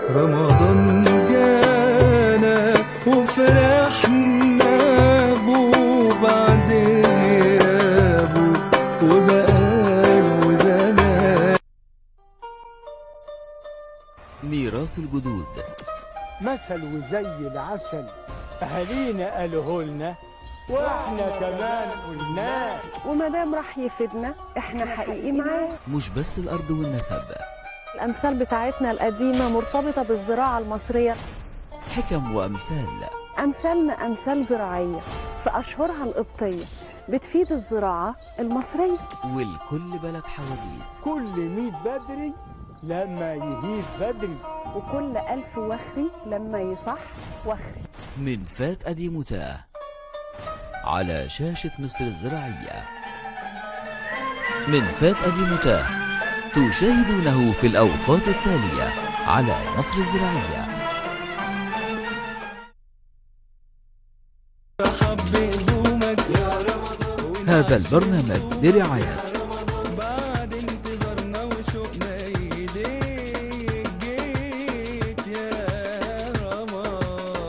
رمضان جانا وفرحنا بو بعد غيابه وبقاله زمان ميراث الجدود مثل وزي العسل اهالينا قالوه لنا واحنا كمان قلناه وما دام راح يفيدنا احنا حقيقي معاه مش بس الأرض والنسب الامثال بتاعتنا القديمه مرتبطه بالزراعه المصريه حكم وأمثال امثالنا امثال زراعيه في اشهرها القبطيه بتفيد الزراعه المصريه والكل بلد حواديت كل ميت بدري لما يهيب بدري وكل الف وخري لما يصح وخري من فات قديم وتاه على شاشة مصر الزراعية من فات قديم وتاه تشاهدونه في الأوقات التالية على مصر الزراعية هذا البرنامج برعاية بعد انتظارنا وشوقنا ايديك جيت يا رمضان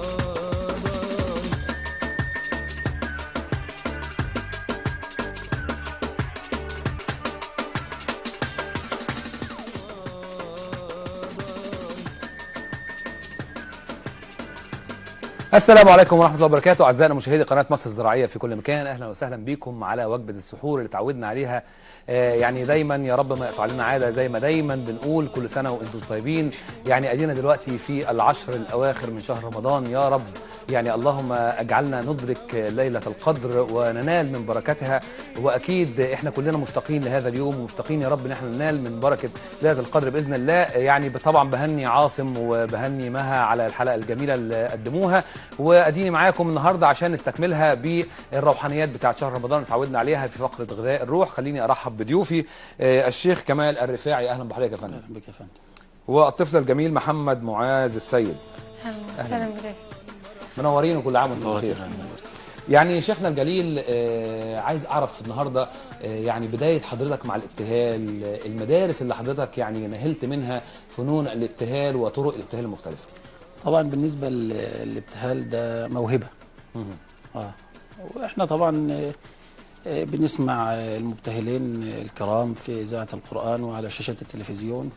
السلام عليكم ورحمة الله وبركاته أعزائنا مشاهدي قناة مصر الزراعية في كل مكان أهلا وسهلا بكم على وجبة السحور اللي تعودنا عليها آه، يعني دايما يا رب ما يقطع لنا عادة زي ما دايما بنقول كل سنة وأنتم طيبين يعني أدينا دلوقتي في العشر الأواخر من شهر رمضان يا رب يعني اللهم اجعلنا ندرك ليلة القدر وننال من بركتها وأكيد إحنا كلنا مشتاقين لهذا اليوم ومشتاقين يا رب إن إحنا ننال من بركة ليلة القدر بإذن الله يعني طبعا بهني عاصم وبهني مها على الحلقة الجميلة اللي قدموها وأديني معاكم النهاردة عشان نستكملها بالروحانيات بتاعة شهر رمضان اللي اتعودنا عليها في فقرة غذاء الروح خليني أرحب بضيوفي آه، الشيخ كمال الرفاعي أهلا بحضرتك يا فندم بك يا فندم والطفل الجميل محمد معاذ السيد اهلا وسهلا بك منورين وكل عام وانتم دورك يا بخير فندم يعني شيخنا الجليل آه، عايز اعرف النهارده آه، يعني بدايه حضرتك مع الابتهال آه، المدارس اللي حضرتك يعني نهلت منها فنون الابتهال وطرق الابتهال المختلفه طبعا بالنسبه للابتهال ده موهبه اه واحنا طبعا آه، آه، بنسمع آه، المبتهلين الكرام في اذاعه القران وعلى شاشات التلفزيون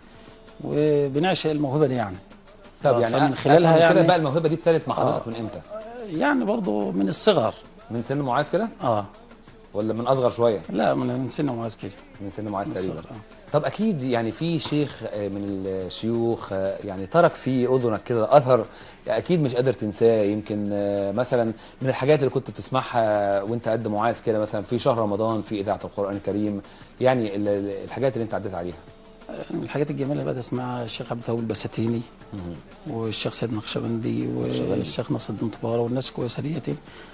وبنعشق الموهبه دي يعني طب آه، يعني فمن أفهم خلالها كده يعني بقى الموهبه دي ابتدت مع آه. حضرتك من امتى يعني برضو من الصغر من سن معاذ كده اه ولا من اصغر شويه لا من من سن معاذ كده من سن معاذ من تقريبا الصغر اه طب اكيد يعني في شيخ آه، من الشيوخ آه، يعني ترك في اذنك كده اثر اكيد مش قادر تنساه يمكن آه، مثلا من الحاجات اللي كنت بتسمعها وانت قد معاذ كده مثلا في شهر رمضان في اذاعه القران الكريم يعني ال- ال- الحاجات اللي انت عديت عليها من الحاجات الجميله اللي بقيت اسمعها الشيخ عبد التواب البساتيني والشيخ سيد نقشبندي والشيخ نصر الدين طباره والناس الكويسه ديت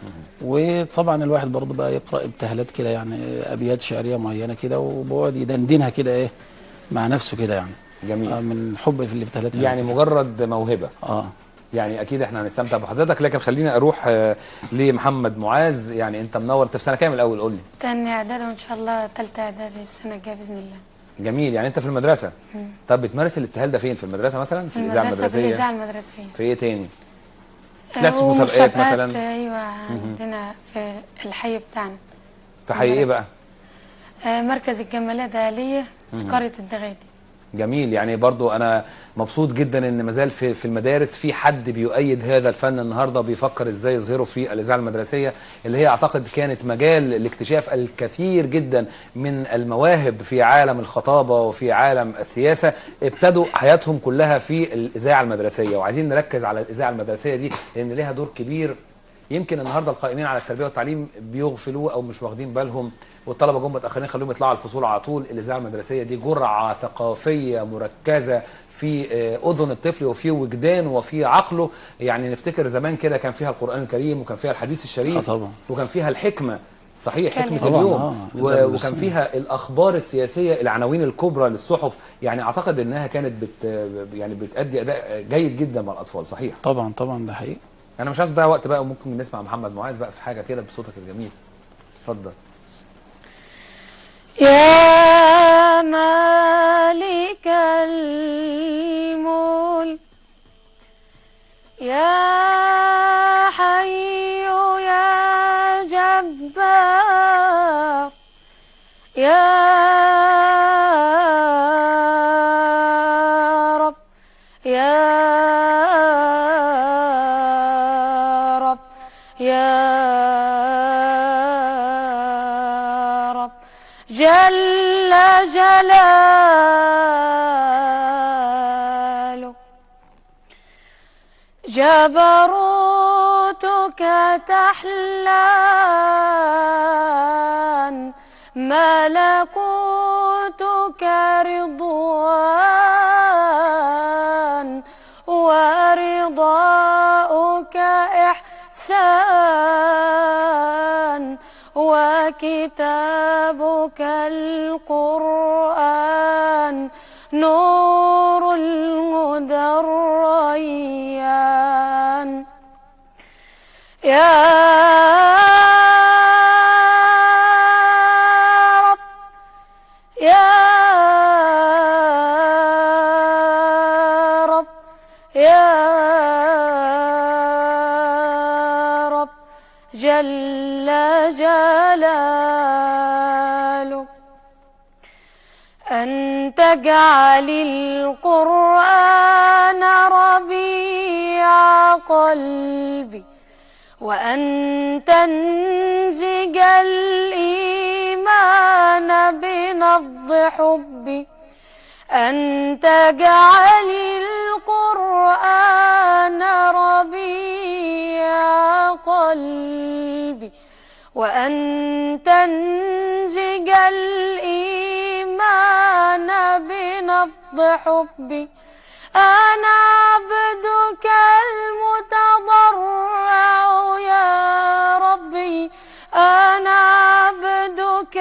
وطبعا الواحد برضه بقى يقرا ابتهالات كده يعني ابيات شعريه معينه كده وبيقعد يدندنها كده ايه مع نفسه كده يعني جميل آه من حب في الابتهالات يعني مجرد موهبه اه يعني اكيد احنا هنستمتع بحضرتك لكن خليني اروح آه، لمحمد معاذ يعني انت منور انت في سنه كام الاول قول لي تاني اعدادي وان شاء الله تالتة اعدادي السنة الجاية بإذن الله جميل يعني انت في المدرسه طب بتمارس الابتهال ده فين في المدرسه مثلا في المدرسة في الإذاعة المدرسية في ايه تاني طلعت في آه، مسابقات ومسابقات، مثلا؟ ايوه عندنا في الحي بتاعنا في حي ايه بقى آه، مركز الجمالية دهالية في قرية الدغادي جميل يعني برضو انا مبسوط جدا ان مازال في في المدارس في حد بيؤيد هذا الفن النهارده بيفكر ازاي يظهره في الاذاعه المدرسيه اللي هي اعتقد كانت مجال لاكتشاف الكثير جدا من المواهب في عالم الخطابه وفي عالم السياسه ابتدوا حياتهم كلها في الاذاعه المدرسيه وعايزين نركز على الاذاعه المدرسيه دي لان ليها دور كبير يمكن النهارده القائمين على التربيه والتعليم بيغفلوه او مش واخدين بالهم والطلبه جم متاخرين خلوهم يطلعوا على الفصول على طول الاذاعه المدرسيه دي جرعه ثقافيه مركزه في آه، اذن الطفل وفي وجدانه وفي عقله يعني نفتكر زمان كده كان فيها القران الكريم وكان فيها الحديث الشريف آه طبعا. وكان فيها الحكمه صحيح كان حكمه طبعاً، اليوم آه، و- الإذاعة وكان المدرسية. فيها الاخبار السياسيه العناوين الكبرى للصحف يعني اعتقد انها كانت بت يعني بتادي اداء جيد جدا مع الاطفال صحيح طبعا طبعا ده حقيقي انا مش عايز اضيع وقت بقى وممكن نسمع محمد معاذ بقى في حاجه كده بصوتك الجميل اتفضل يا مالك الملك يا رب يا رب يا رب جل جلاله جبروتك تحلان ملكوتك رضوان ورضاؤك إحسان وكتابك القرآن نور الهدى الريان يا رب يا رب يا رب جل جلاله أن تجعل القرآن ربيع قلبي وأن تنزج الإيمان بنبض حبي أن تجعل القرآن ربيع قلبي وأن تنزج الإيمان بنبض حبي أنا عبدك المتضرع يا ربي أنا عبدك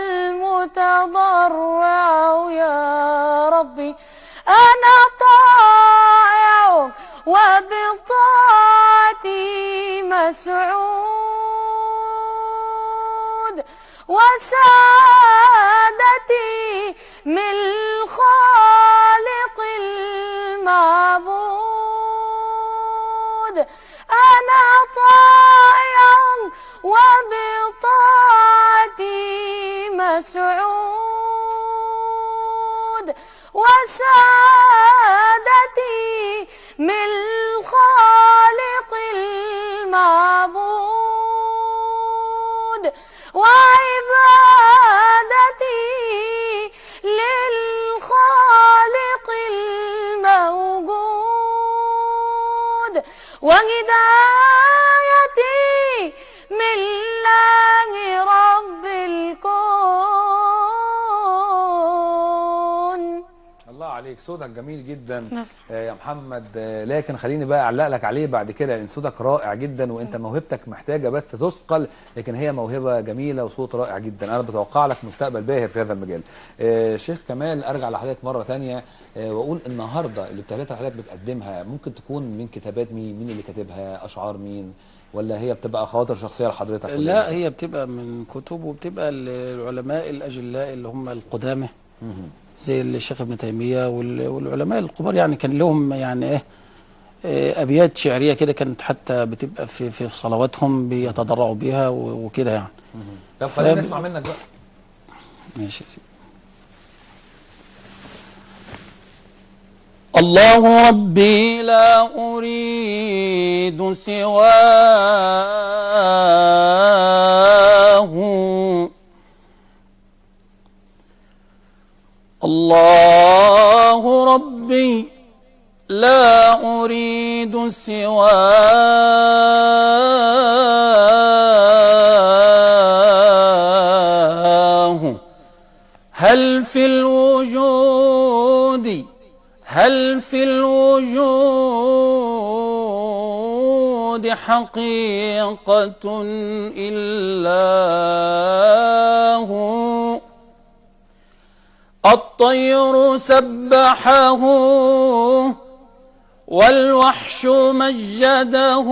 المتضرع يا ربي أنا طائع وبطاعتي مسعود وسعادتي من الخالق المعبود أنا طائع وبطاعتي مسعود وسعادتي من الخالق المعبود وعبادتي للخالق الموجود وهدايتي من الله رب الكون الله عليك صوتك جميل جدا آه، يا محمد آه، لكن خليني بقى اعلق لك عليه بعد كده لان صوتك رائع جدا وانت موهبتك محتاجه بس تثقل لكن هي موهبه جميله وصوت رائع جدا انا بتوقع لك مستقبل باهر في هذا المجال آه، شيخ كمال ارجع لحضرتك مره تانية آه، واقول النهارده الابتهالات اللي حضرتك بتقدمها ممكن تكون من كتابات مين مين اللي كاتبها اشعار مين ولا هي بتبقى خواطر شخصيه لحضرتك ولا لا إيه؟ هي بتبقى من كتب وبتبقى العلماء الأجلاء اللي هم القدامى زي الشيخ ابن تيمية وال- والعلماء الكبار يعني كان لهم يعني ايه إيه، أبيات شعرية كده كانت حتى بتبقى في في صلواتهم بيتضرعوا بيها و- وكده يعني طب خلينا فب- نسمع منك بقى ماشي يا سيدي الله ربي لا أريد سواه الله ربي لا أريد سواه هل في الوجود هل في الوجود حقيقة إلا هو الطير سبحه والوحش مجده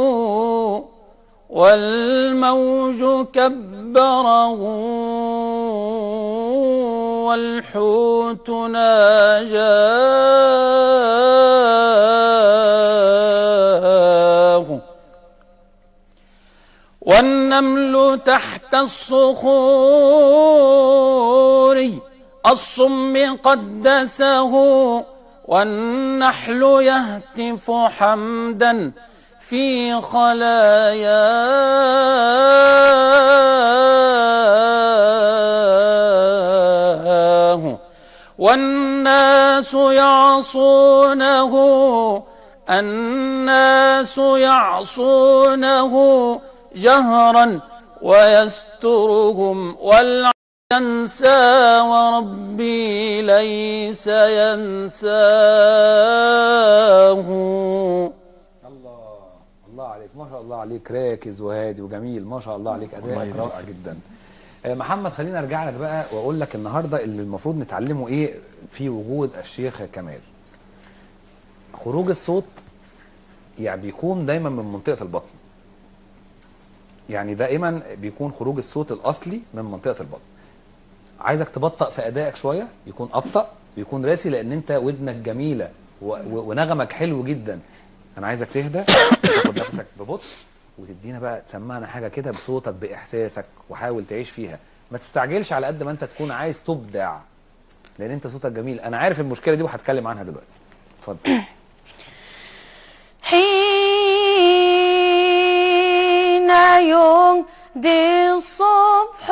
والموج كبره والحوت ناجاه والنمل تحت تحت الصخور الصم قدسه والنحل يهتف حمدا في خلاياه والناس يعصونه الناس يعصونه جهرا ويسترهم والعين ينسى وربي ليس ينساه الله الله عليك ما شاء الله عليك راكز وهادي وجميل ما شاء الله عليك اداء رائع جدا آه، محمد خليني ارجع لك بقى واقول لك النهارده اللي المفروض نتعلمه ايه في وجود الشيخ كمال خروج الصوت يعني بيكون دايما من منطقه البطن يعني دائما بيكون خروج الصوت الاصلي من منطقه البطن عايزك تبطأ في ادائك شويه يكون ابطأ ويكون راسي لان انت ودنك جميله و... و... ونغمك حلو جدا انا عايزك تهدى تاخد نفسك ببطء وتدينا بقى تسمعنا حاجه كده بصوتك باحساسك وحاول تعيش فيها ما تستعجلش على قد ما انت تكون عايز تبدع لان انت صوتك جميل انا عارف المشكله دي وهتكلم عنها دلوقتي اتفضل حين يهدي الصبح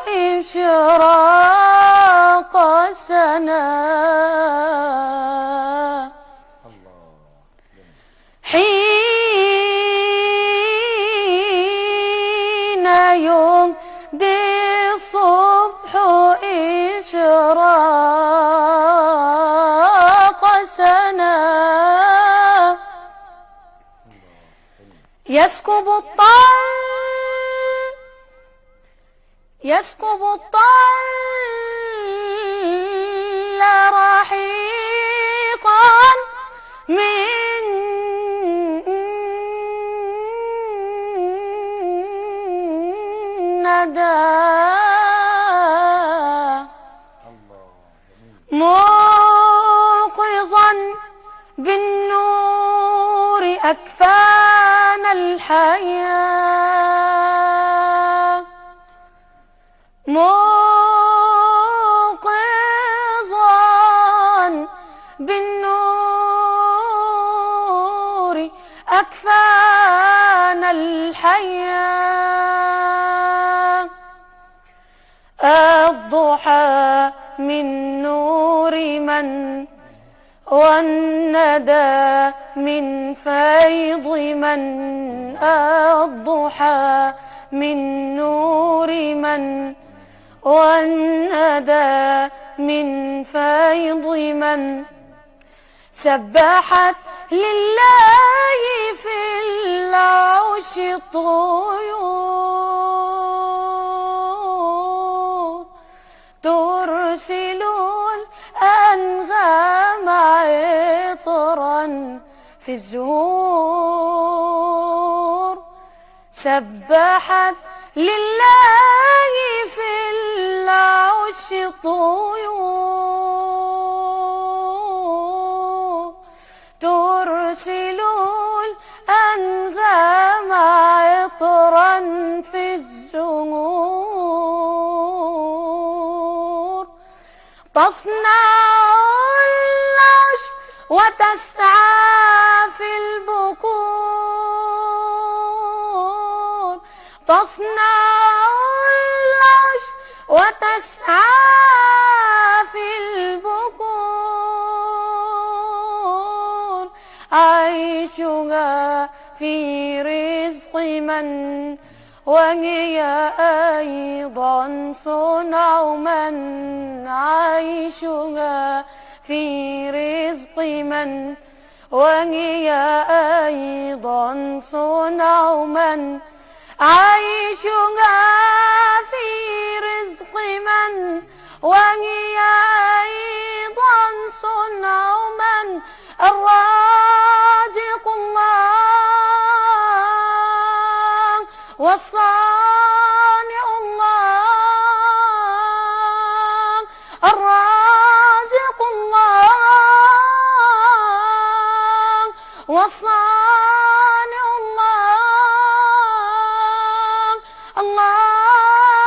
إشراق السنة حين يهدي الصبح إشراق السنة يسكب الطل يسكب الطل رحيقا من ندى موقظا بالنور أكفان الحياة موقظا بالنور أكفان الحياة الضحى من نور من والندى من فيض من الضحى من نور من والندى من فيض من سبحت لله في العرش الطيور ترسل الأنغام عطرا في الزهور سبحت لله في العرش طيور ترسل الأنغام عطرا في الزهور تصنع العشب وتسعى في البكور تصنع العشب وتسعى في البكور عيشها في رزق من وهي أيضا صنع من عيشها في رزق من وهي أيضا صنع من عيشها في رزق من وهي أيضا صنع من الرازق الله والصانع الله الرازق الله والصانع الله الله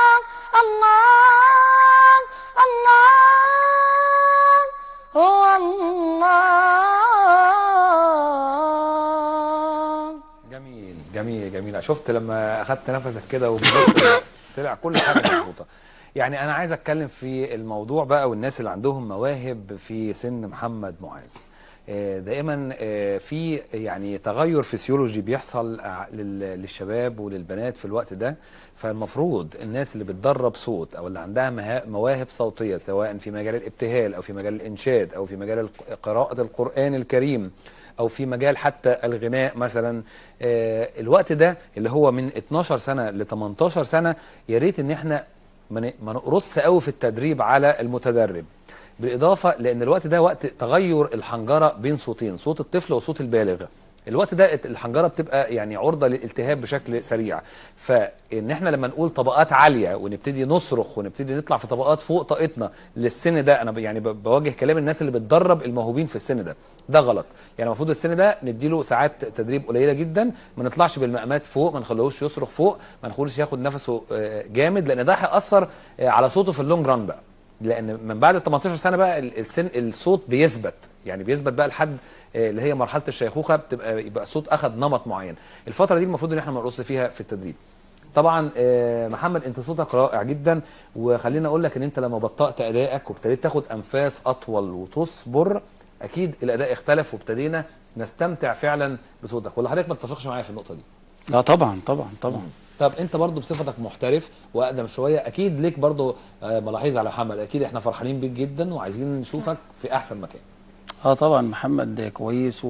الله جميل جميل جميل شفت لما اخدت نفسك كده وبدأت طلع كل حاجه مظبوطه يعني انا عايز اتكلم في الموضوع بقى والناس اللي عندهم مواهب في سن محمد معاذ آه، دائما آه، في يعني تغير فسيولوجي بيحصل ع- لل- للشباب وللبنات في الوقت ده فالمفروض الناس اللي بتدرب صوت او اللي عندها مها- مواهب صوتيه سواء في مجال الابتهال او في مجال الانشاد او في مجال الق- قراءه القران الكريم او في مجال حتى الغناء مثلا آه، الوقت ده اللي هو من 12 سنه ل 18 سنه يا ريت ان احنا ما ن- ما نقرص قوي في التدريب على المتدرب بالاضافه لان الوقت ده وقت تغير الحنجره بين صوتين صوت الطفل وصوت البالغ الوقت ده الحنجره بتبقى يعني عرضه للالتهاب بشكل سريع فان احنا لما نقول طبقات عاليه ونبتدي نصرخ ونبتدي نطلع في طبقات فوق طاقتنا للسن ده انا ب- يعني ب- بوجه كلام الناس اللي بتدرب الموهوبين في السن ده ده غلط يعني المفروض السن ده نديله ساعات تدريب قليله جدا ما نطلعش بالمقامات فوق ما نخليهوش يصرخ فوق ما نخليهوش ياخد نفسه آه، جامد لان ده هياثر آه، على صوته في اللونج ران بقى لان من بعد ال 18 سنه بقى ال- السن الصوت بيثبت يعني بيثبت بقى لحد آه، اللي هي مرحله الشيخوخه بتبقى يبقى الصوت اخذ نمط معين الفتره دي المفروض ان احنا ما نقص فيها في التدريب طبعا آه، محمد انت صوتك رائع جدا وخليني اقول لك ان انت لما بطأت ادائك وابتديت تاخد انفاس اطول وتصبر اكيد الاداء اختلف وابتدينا نستمتع فعلا بصوتك ولا حضرتك ما تتفقش معايا في النقطه دي لا طبعا طبعا طبعا طب انت برضو بصفتك محترف واقدم شويه اكيد ليك برضو آه، ملاحظ على محمد اكيد احنا فرحانين بيك جدا وعايزين نشوفك في احسن مكان اه طبعا محمد كويس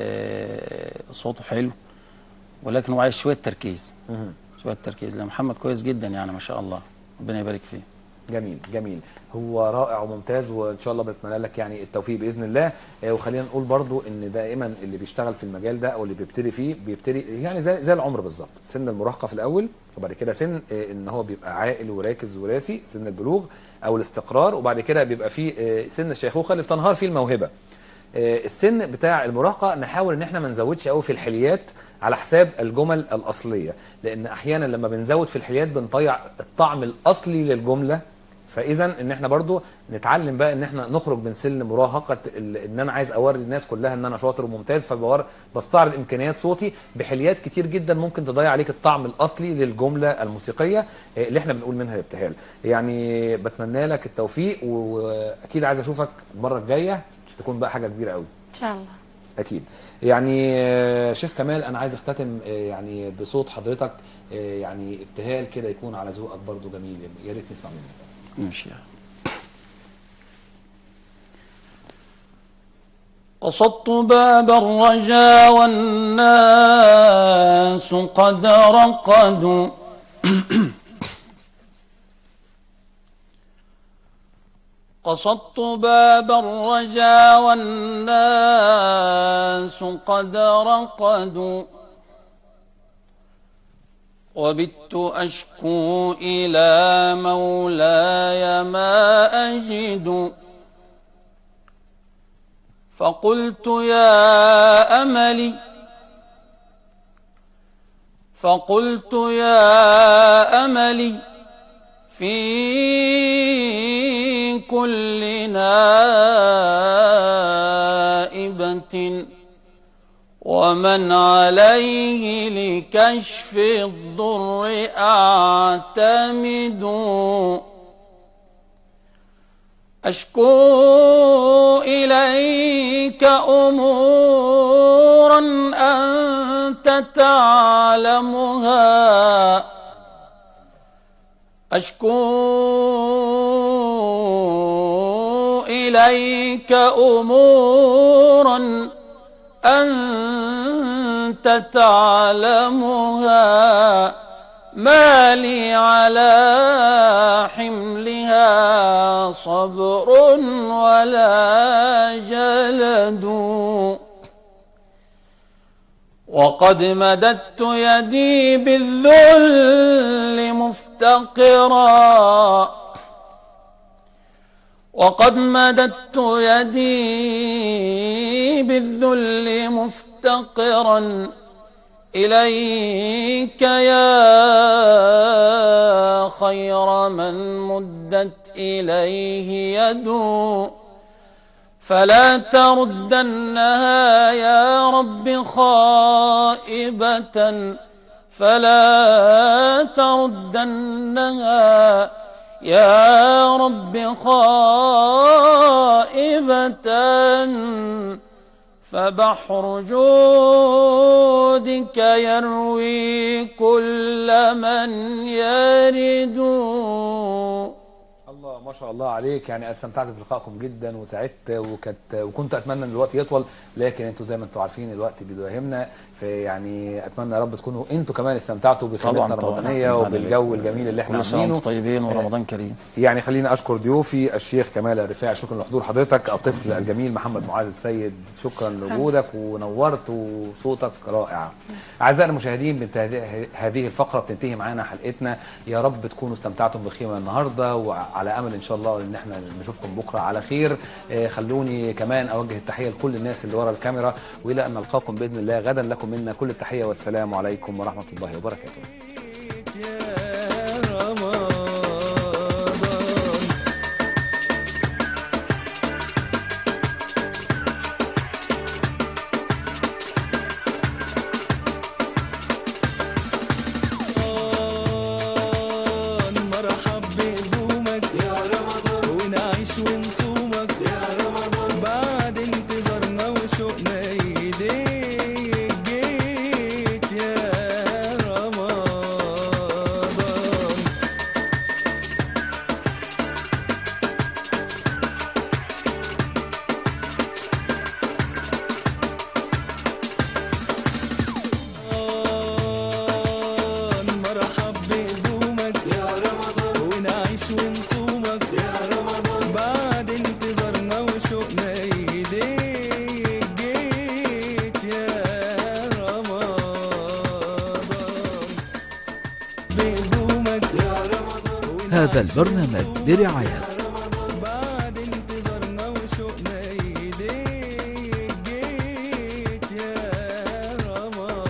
وصوته حلو ولكن هو عايز شويه تركيز شويه تركيز لان محمد كويس جدا يعني ما شاء الله ربنا يبارك فيه جميل جميل هو رائع وممتاز وان شاء الله بتمنى لك يعني التوفيق باذن الله آه، وخلينا نقول برضو ان دائما اللي بيشتغل في المجال ده او اللي بيبتدي فيه بيبتدي يعني زي زي العمر بالظبط سن المراهقه في الاول وبعد كده سن آه، ان هو بيبقى عاقل وراكز وراسي سن البلوغ او الاستقرار وبعد كده بيبقى فيه آه، سن الشيخوخه اللي بتنهار فيه الموهبه آه، السن بتاع المراهقه نحاول ان احنا ما نزودش قوي في الحليات على حساب الجمل الاصليه لان احيانا لما بنزود في الحليات بنضيع الطعم الاصلي للجمله فاذا ان احنا برضو نتعلم بقى ان احنا نخرج من سن مراهقه ال- ان انا عايز اوري الناس كلها ان انا شاطر وممتاز فبور بستعرض امكانيات صوتي بحليات كتير جدا ممكن تضيع عليك الطعم الاصلي للجمله الموسيقيه آه، اللي احنا بنقول منها الابتهال يعني بتمنى لك التوفيق واكيد عايز اشوفك المره الجايه تكون بقى حاجه كبيره قوي ان شاء الله اكيد يعني آه، شيخ كمال انا عايز اختتم آه، يعني بصوت حضرتك آه، يعني ابتهال كده يكون على ذوقك برضو جميل يا ريت نسمع منك ماشي قصدت باب الرجا والناس قد رقدوا قصدت باب الرجا والناس قد رقدوا وبت أشكو إلى مولاي ما أجد فقلت يا أملي فقلت يا أملي في كل نائبة ومن عليه لكشف الضر أعتمد أشكو إليك أمورا أنت تعلمها أشكو إليك أمورا أنت تعلمها ما لي على حملها صبر ولا جلد وقد مددت يدي بالذل مفتقرا وقد مددت يدي بالذل مفتقرا إليك يا خير من مدت إليه يد فلا تردنها يا رب خائبة فلا تردنها يا رب خائبة فبحر جودك يروي كل من يرد الله ما شاء الله عليك يعني استمتعت بلقائكم جدا وسعدت وكنت وكنت اتمنى ان الوقت يطول لكن انتوا زي ما انتم عارفين الوقت بيداهمنا فيعني اتمنى يا رب تكونوا انتوا كمان استمتعتوا بخدمتنا طبعا طبعا الرمضانيه استمتعنا وبالجو بيه. الجميل اللي احنا كل سنه عاملينه وانتم طيبين ورمضان كريم يعني خليني اشكر ضيوفي الشيخ كمال الرفاعي شكرا لحضور حضرتك الطفل الجميل محمد معاذ السيد شكرا لوجودك ونورت وصوتك رائع اعزائنا المشاهدين بانتهاء هذه الفقره بتنتهي معانا حلقتنا يا رب تكونوا استمتعتم بخيمه النهارده وعلى امل ان شاء الله ان احنا نشوفكم بكره على خير آه، خلوني كمان اوجه التحيه لكل الناس اللي ورا الكاميرا والى ان نلقاكم باذن الله غدا لكم منا كل التحيه والسلام عليكم ورحمه الله وبركاته يا رمضان مرحب بقدومك يا رمضان ونعيش ونصومك يا رمضان بعد انتظارنا وشوقنا ايديك جيت يا رمضان مرحب بقدومك يا رمضان ونعيش ونصومك يا رمضان بعد انتظارنا وشوقنا ايديك جيت يا رمضان بقدومك يا رمضان هذا البرنامج برعاية بعد انتظارنا وشوقنا ايديك جيت يا رمضان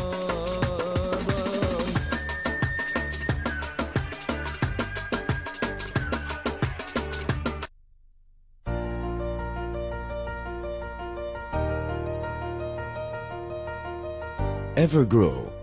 Evergrow